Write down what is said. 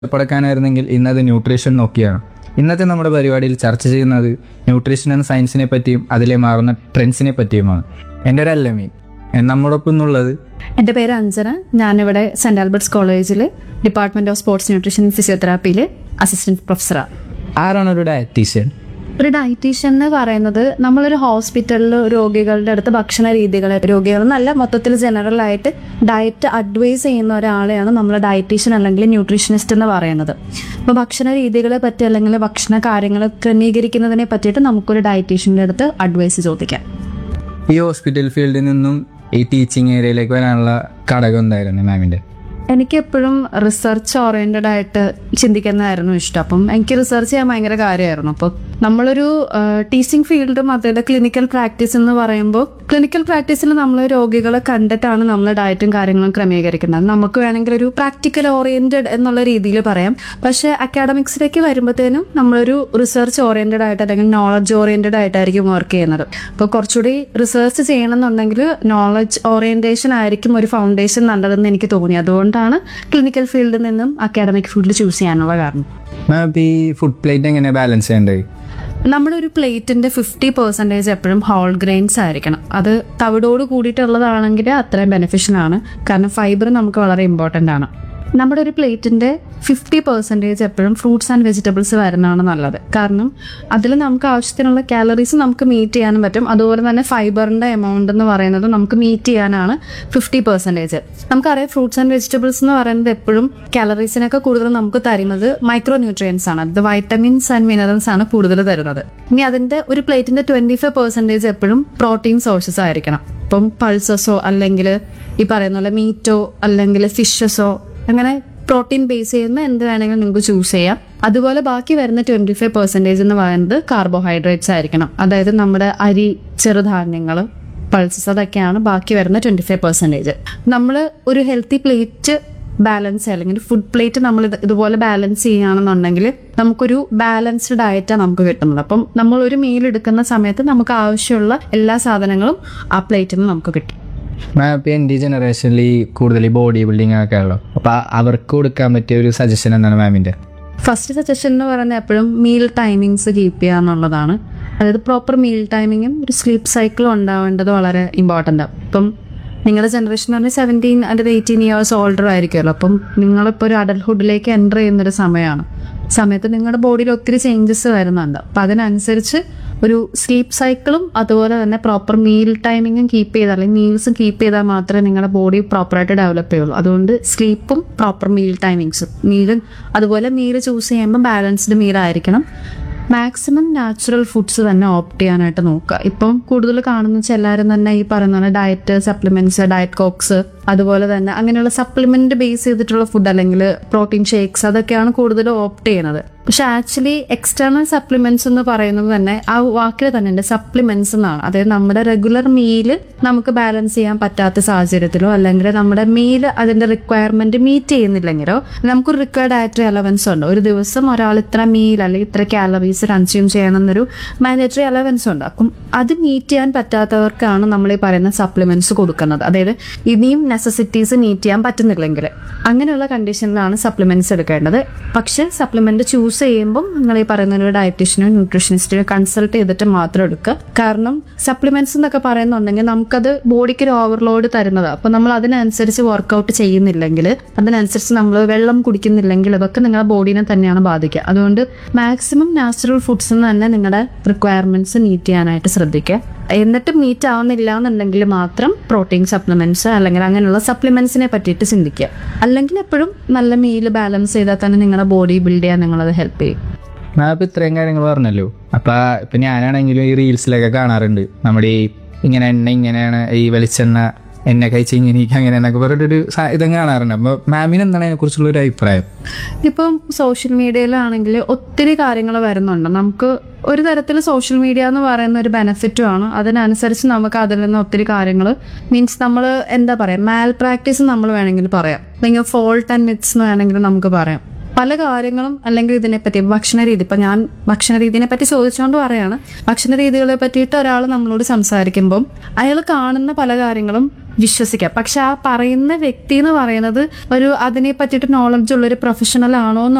പഠിക്കാനായിരുന്നെങ്കിൽ ഇന്നത് ന്യൂട്രീഷൻ നോക്കിയാണ് ഇന്നത്തെ നമ്മുടെ പരിപാടിയിൽ ചർച്ച ചെയ്യുന്നത് ന്യൂട്രീഷൻ എന്ന സയൻസിനെ പറ്റിയും അതിലെ മാറുന്ന ട്രെൻഡ്സിനെ പറ്റിയുമാണ് എൻ്റെ ഒരു അല്ലമി നമ്മോടൊപ്പം എന്നുള്ളത് എൻ്റെ പേര് അഞ്ജന ഞാനിവിടെ സെൻറ് ആൽബർട്ട്സ് കോളേജിൽ ഡിപ്പാർട്ട്മെന്റ് ഓഫ് സ്പോർട്സ് ന്യൂട്രീഷൻ ഫിസിയോതെറാപ്പിയിൽ അസിസ്റ്റന്റ് പ്രൊഫസറാണ് ആരാണ് ഒരു ഡയറ്റീഷ്യൻ ഒരു ഡയറ്റീഷ്യൻ എന്ന് പറയുന്നത് നമ്മളൊരു ഹോസ്പിറ്റലിൽ രോഗികളുടെ അടുത്ത് ഭക്ഷണ രീതികൾ രോഗികൾ നല്ല മൊത്തത്തിൽ ജനറൽ ആയിട്ട് ഡയറ്റ് അഡ്വൈസ് ചെയ്യുന്ന ഒരാളെയാണ് നമ്മൾ ഡയറ്റീഷ്യൻ അല്ലെങ്കിൽ ന്യൂട്രീഷനിസ്റ്റ് എന്ന് പറയുന്നത് അപ്പോൾ ഭക്ഷണ രീതികളെ പറ്റി അല്ലെങ്കിൽ ഭക്ഷണ കാര്യങ്ങൾ ക്രമീകരിക്കുന്നതിനെ പറ്റിയിട്ട് നമുക്കൊരു ഡയറ്റീഷ്യൻ്റെ അടുത്ത് അഡ്വൈസ് ചോദിക്കാം ഈ ഹോസ്പിറ്റൽ ഫീൽഡിൽ നിന്നും ഈ ടീച്ചിങ് ഏരിയയിലേക്ക് വരാനുള്ള ഘടകം എന്തായിരുന്നു മാമിൻ്റെ എനിക്ക് എപ്പോഴും റിസർച്ച് ഓറിയന്റഡ് ആയിട്ട് ചിന്തിക്കുന്നതായിരുന്നു ഇഷ്ടം അപ്പം എനിക്ക് റിസർച്ച് ചെയ്യാൻ ഭയങ്കര കാര്യമായിരുന്നു അപ്പോൾ നമ്മളൊരു ടീച്ചിങ് ഫീൽഡും അതിൻ്റെ ക്ലിനിക്കൽ പ്രാക്ടീസ് എന്ന് പറയുമ്പോൾ ക്ലിനിക്കൽ പ്രാക്ടീസിൽ നമ്മൾ രോഗികളെ കണ്ടിട്ടാണ് നമ്മൾ ഡയറ്റും കാര്യങ്ങളും ക്രമീകരിക്കുന്നത് നമുക്ക് വേണമെങ്കിൽ ഒരു പ്രാക്ടിക്കൽ ഓറിയന്റഡ് എന്നുള്ള രീതിയിൽ പറയാം പക്ഷേ അക്കാഡമിക്സിലേക്ക് വരുമ്പോഴത്തേനും നമ്മളൊരു റിസർച്ച് ഓറിയന്റഡ് ആയിട്ട് അല്ലെങ്കിൽ നോളജ് ഓറിയന്റഡ് ആയിട്ടായിരിക്കും വർക്ക് ചെയ്യുന്നത് അപ്പോൾ കുറച്ചുകൂടി റിസർച്ച് ചെയ്യണമെന്നുണ്ടെങ്കിൽ നോളജ് ഓറിയന്റേഷൻ ആയിരിക്കും ഒരു ഫൗണ്ടേഷൻ നല്ലതെന്ന് എനിക്ക് തോന്നി അതുകൊണ്ടാണ് ക്ലിനിക്കൽ ഫീൽഡിൽ നിന്നും അക്കാഡമിക് ഫീൽഡ് ചൂസ് ചെയ്യാനുള്ള കാരണം മാം ഇപ്പോൾ ഈ ഫുഡ് പ്ലേറ്റ് എങ്ങനെ ബാലൻസ് ചെയ്യേണ്ടത് നമ്മുടെ ഒരു പ്ലേറ്റിന്റെ ഫിഫ്റ്റി പെർസെൻറ്റേജ് എപ്പോഴും ഹോൾ ഗ്രെയിൻസ് ആയിരിക്കണം അത് തവിടോട് കൂടിയിട്ടുള്ളതാണെങ്കിൽ അത്രയും ബെനിഫിഷ്യൽ ആണ് കാരണം ഫൈബർ നമുക്ക് വളരെ ഇമ്പോർട്ടൻ്റ് ആണ് നമ്മുടെ ഒരു പ്ലേറ്റിന്റെ ഫിഫ്റ്റി പെർസെൻറ്റേജ് എപ്പോഴും ഫ്രൂട്ട്സ് ആൻഡ് വെജിറ്റബിൾസ് വരുന്നതാണ് നല്ലത് കാരണം അതിൽ നമുക്ക് ആവശ്യത്തിനുള്ള കാലറീസ് നമുക്ക് മീറ്റ് ചെയ്യാനും പറ്റും അതുപോലെ തന്നെ ഫൈബറിന്റെ എമൗണ്ട് എന്ന് പറയുന്നത് നമുക്ക് മീറ്റ് ചെയ്യാനാണ് ഫിഫ്റ്റി പെർസെൻറ്റേജ് നമുക്കറിയാം ഫ്രൂട്ട്സ് ആൻഡ് വെജിറ്റബിൾസ് എന്ന് പറയുന്നത് എപ്പോഴും കാലറീസിനൊക്കെ കൂടുതൽ നമുക്ക് തരുന്നത് മൈക്രോ ന്യൂട്രിയൻസ് ആണ് അത് വൈറ്റമിൻസ് ആൻഡ് മിനറൽസ് ആണ് കൂടുതൽ തരുന്നത് ഇനി അതിന്റെ ഒരു പ്ലേറ്റിന്റെ ട്വന്റി ഫൈവ് പെർസെൻറ്റേജ് എപ്പോഴും പ്രോട്ടീൻ സോഴ്സസ് ആയിരിക്കണം ഇപ്പം പൾസസോ അല്ലെങ്കിൽ ഈ പറയുന്ന പോലെ മീറ്റോ അല്ലെങ്കിൽ ഫിഷസോ അങ്ങനെ പ്രോട്ടീൻ ബേസ് ചെയ്യുന്ന എന്ത് വേണമെങ്കിലും നിങ്ങൾക്ക് ചൂസ് ചെയ്യാം അതുപോലെ ബാക്കി വരുന്ന ട്വന്റി ഫൈവ് പെർസെൻറ്റേജ് എന്ന് പറയുന്നത് കാർബോഹൈഡ്രേറ്റ്സ് ആയിരിക്കണം അതായത് നമ്മുടെ അരി ചെറുധാന്യങ്ങൾ പൾസസ് അതൊക്കെയാണ് ബാക്കി വരുന്ന ട്വന്റി ഫൈവ് പെർസെൻറ്റേജ് നമ്മൾ ഒരു ഹെൽത്തി പ്ലേറ്റ് ബാലൻസ് അല്ലെങ്കിൽ ഫുഡ് പ്ലേറ്റ് നമ്മൾ ഇത് ഇതുപോലെ ബാലൻസ് ചെയ്യുകയാണെന്നുണ്ടെങ്കിൽ നമുക്കൊരു ബാലൻസ്ഡ് ഡയറ്റാണ് നമുക്ക് കിട്ടുന്നത് അപ്പം നമ്മൾ ഒരു മീൽ എടുക്കുന്ന സമയത്ത് നമുക്ക് ആവശ്യമുള്ള എല്ലാ സാധനങ്ങളും ആ പ്ലേറ്റിൽ നിന്ന് നമുക്ക് കിട്ടും മാം ഇപ്പോൾ എൻ്റെ ജനറേഷനിൽ ഈ കൂടുതൽ ബോഡി ബിൽഡിംഗ് ഒക്കെ ഉള്ളു അപ്പോൾ അവർക്ക് കൊടുക്കാൻ പറ്റിയ ഒരു സജഷൻ എന്താണ് മാമിൻ്റെ ഫസ്റ്റ് സജഷൻ എന്ന് പറയുന്നത് എപ്പോഴും മീൽ ടൈമിങ്സ് കീപ്പ് ചെയ്യുക എന്നുള്ളതാണ് അതായത് പ്രോപ്പർ മീൽ ടൈമിങ്ങും ഒരു സ്ലീപ്പ് സൈക്കിളും ഉണ്ടാവേണ്ടത് വളരെ ഇമ്പോർട്ടൻ്റ് ആണ് ഇപ്പം നിങ്ങളുടെ ജനറേഷൻ എന്ന് പറഞ്ഞാൽ seventeen under eighteen years older ആയിരിക്കുമല്ലോ അപ്പം നിങ്ങളിപ്പോൾ ഒരു അഡൽഹുഡിലേക്ക് എൻ്റർ ചെയ്യുന്നൊരു സമയമാണ് സമയത്ത് നിങ്ങളുടെ ബോഡിയിൽ ഒത്തിരി ചേഞ്ചസ് വരുന്നുണ്ട് അപ്പം അതിനനുസരിച്ച് ഒരു സ്ലീപ്പ് സൈക്കിളും അതുപോലെ തന്നെ പ്രോപ്പർ മീൽ ടൈമിങ്ങും കീപ്പ് ചെയ്താൽ അല്ലെങ്കിൽ മീൽസും കീപ്പ് ചെയ്താൽ മാത്രമേ നിങ്ങളുടെ ബോഡി പ്രോപ്പറായിട്ട് ഡെവലപ്പ് ചെയ്യുള്ളൂ അതുകൊണ്ട് സ്ലീപ്പും പ്രോപ്പർ മീൽ ടൈമിങ്സും മീലും അതുപോലെ മീൽ ചൂസ് ചെയ്യുമ്പോൾ ബാലൻസ്ഡ് മീൽ ആയിരിക്കണം മാക്സിമം നാച്ചുറൽ ഫുഡ്സ് തന്നെ ഓപ്റ്റ് ചെയ്യാനായിട്ട് നോക്കുക ഇപ്പം കൂടുതൽ കാണുന്ന വെച്ചാൽ എല്ലാവരും തന്നെ ഈ പറയുന്ന പോലെ ഡയറ്റ് സപ്ലിമെന്റ്സ് ഡയറ്റ് കോക്സ് അതുപോലെ തന്നെ അങ്ങനെയുള്ള സപ്ലിമെന്റ് ബേസ് ചെയ്തിട്ടുള്ള ഫുഡ് അല്ലെങ്കിൽ പ്രോട്ടീൻ ഷേക്സ് അതൊക്കെയാണ് കൂടുതൽ ഓപ്റ്റ് ചെയ്യുന്നത് പക്ഷെ ആക്ച്വലി എക്സ്റ്റേണൽ സപ്ലിമെന്റ്സ് എന്ന് പറയുന്നത് തന്നെ ആ വാക്കിൽ തന്നെ ഉണ്ട് സപ്ലിമെന്റ്സ് എന്നാണ് അതായത് നമ്മുടെ റെഗുലർ മീല് നമുക്ക് ബാലൻസ് ചെയ്യാൻ പറ്റാത്ത സാഹചര്യത്തിലോ അല്ലെങ്കിൽ നമ്മുടെ മീൽ അതിന്റെ റിക്വയർമെന്റ് മീറ്റ് ചെയ്യുന്നില്ലെങ്കിലോ നമുക്കൊരു റിക്വയർഡ് ഡയറ്ററി അലവൻസ് ഉണ്ട് ഒരു ദിവസം ഒരാൾ ഇത്ര മീൽ അല്ലെങ്കിൽ ഇത്ര കാലറീസ് കൺസ്യൂം ചെയ്യണമെന്നൊരു മാൻഡേറ്ററി അലവൻസ് ഉണ്ട് അപ്പം അത് മീറ്റ് ചെയ്യാൻ പറ്റാത്തവർക്കാണ് നമ്മൾ ഈ പറയുന്ന സപ്ലിമെന്റ്സ് കൊടുക്കുന്നത് അതായത് ഇനിയും നെസസിറ്റീസ് മീറ്റ് ചെയ്യാൻ പറ്റുന്നില്ലെങ്കിൽ അങ്ങനെയുള്ള കണ്ടീഷനിലാണ് സപ്ലിമെന്റ്സ് എടുക്കേണ്ടത് പക്ഷെ സപ്ലിമെന്റ് ചൂസ് ചെയ്യുമ്പോൾ നിങ്ങൾ ഈ പറയുന്ന ഒരു ഡയറ്റീഷ്യനോ ന്യൂട്രീഷനിസ്റ്റിനോ കൺസൾട്ട് ചെയ്തിട്ട് മാത്രം എടുക്കുക കാരണം സപ്ലിമെന്റ്സ് എന്നൊക്കെ പറയുന്നുണ്ടെങ്കിൽ നമുക്കത് ബോഡിക്ക് ഒരു ഓവർലോഡ് തരുന്നത് അപ്പൊ നമ്മൾ അതിനനുസരിച്ച് വർക്കൗട്ട് ചെയ്യുന്നില്ലെങ്കിൽ അതിനനുസരിച്ച് നമ്മൾ വെള്ളം കുടിക്കുന്നില്ലെങ്കിൽ അതൊക്കെ നിങ്ങളുടെ ബോഡീനെ തന്നെയാണ് ബാധിക്കുക അതുകൊണ്ട് മാക്സിമം നാച്ചുറൽ ഫുഡ്സ് തന്നെ നിങ്ങളുടെ റിക്വയർമെന്റ്സ് മീറ്റ് ചെയ്യാനായിട്ട് ശ്രദ്ധിക്കുക എന്നിട്ട് മീറ്റ് ആവുന്നില്ല എന്നുണ്ടെങ്കിൽ മാത്രം പ്രോട്ടീൻ സപ്ലിമെന്റ്സ് അല്ലെങ്കിൽ അങ്ങനെയുള്ള സപ്ലിമെന്റ്സിനെ പറ്റിയിട്ട് ചിന്തിക്കുക അല്ലെങ്കിൽ എപ്പോഴും നല്ല മീൽ ബാലൻസ് ചെയ്താൽ തന്നെ നിങ്ങളുടെ ബോഡി ബിൽഡ് ചെയ്യാൻ നിങ്ങളത് ഹെൽപ്പ് ചെയ്യും മാം ഇപ്പം ഇത്രയും കാര്യങ്ങൾ പറഞ്ഞല്ലോ അപ്പം ഇപ്പം ഞാനാണെങ്കിലും ഈ റീൽസിലൊക്കെ കാണാറുണ്ട് നമ്മുടെ ഈ ഇങ്ങനെ എണ്ണ ഇങ്ങനെയാണ് ഈ വെളിച്ചെണ്ണ എണ്ണ കഴിച്ച് ഇങ്ങനെ ഇരിക്കുക അങ്ങനെ എന്നൊക്കെ പറഞ്ഞിട്ടൊരു സ- ഇതും കാണാറുണ്ട് അപ്പോൾ മാമിന് എന്താണ് അതിനെക്കുറിച്ചുള്ള ഒരു അഭിപ്രായം ഇപ്പം സോഷ്യൽ മീഡിയയിലാണെങ്കിൽ ഒത്തിരി കാര്യങ്ങൾ വരുന്നുണ്ട് നമുക്ക് ഒരു തരത്തിൽ സോഷ്യൽ മീഡിയ എന്ന് പറയുന്ന ഒരു ബെനിഫിറ്റും ആണ് അതിനനുസരിച്ച് നമുക്ക് അതിൽ നിന്ന് ഒത്തിരി കാര്യങ്ങൾ മീൻസ് നമ്മൾ എന്താ പറയുക മാൽ പ്രാക്ടീസ് നമ്മൾ വേണമെങ്കിൽ പറയാം അല്ലെങ്കിൽ ഫോൾട്ട് ആൻഡ് മിത്സ് എന്ന് വേണമെങ്കിൽ നമുക്ക് പറയാം പല കാര്യങ്ങളും അല്ലെങ്കിൽ ഇതിനെപ്പറ്റി ഭക്ഷണ രീതി ഇപ്പം ഞാൻ ഭക്ഷണ രീതിനെ പറ്റി ചോദിച്ചുകൊണ്ട് പറയാണ് ഭക്ഷണ രീതികളെ പറ്റിയിട്ട് ഒരാൾ നമ്മളോട് സംസാരിക്കുമ്പം അയാൾ കാണുന്ന പല കാര്യങ്ങളും വിശ്വസിക്കാം പക്ഷെ ആ പറയുന്ന വ്യക്തി എന്ന് പറയുന്നത് ഒരു അതിനെ പറ്റിയിട്ട് നോളജ് ഉള്ള ഒരു പ്രൊഫഷണൽ ആണോ